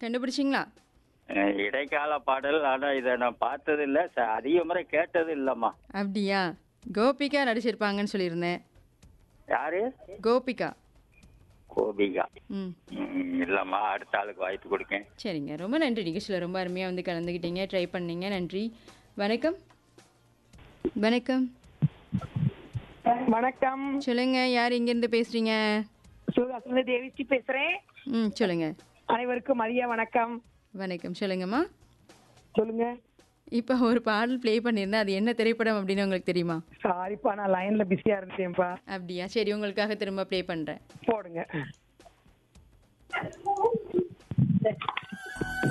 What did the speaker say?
கண்டுபிடிச்சிங்களா அஹ், இடைக்கால பாடல் ஆனா இதை நான் பார்த்தது இல்ல ச- அதிக முறை கேட்டது இல்லம்மா அப்படியா கோபிகா நடிச்சிருப்பாங்கன்னு சொல்லியிருந்தேன் யாரு கோபிகா கோபிகா ம் ம், இல்லம்மா அடுத்த ஆளுக்கு வாய்ப்பு கொடுக்கேன் சரிங்க ரொம்ப நன்றி நிகழ்ச்சியில் ரொம்ப அருமையாக வந்து கலந்துக்கிட்டீங்க ட்ரை பண்ணீங்க நன்றி வணக்கம் வணக்கம் வணக்கம் சொல்லுங்க யார் இங்கேருந்து பேசுறீங்க சிவகாசில தேவிஸ்ரீ பேசுறேன் ம் சொல்லுங்க அனைவருக்கும் மதிய வணக்கம் வணக்கம் சொல்லுங்கம்மா சொல்லுங்க இப்போ ஒரு பாடல் ப்ளே பண்ணியிருந்தேன் அது என்ன திரைப்படம் அப்படின்னு உங்களுக்கு தெரியுமா சாரிப்பா நான் லைன்ல பிஸியா இருந்தேன்ப்பா அப்படியா சரி உங்களுக்காக திரும்ப ப்ளே பண்ணுறேன் போடுங்க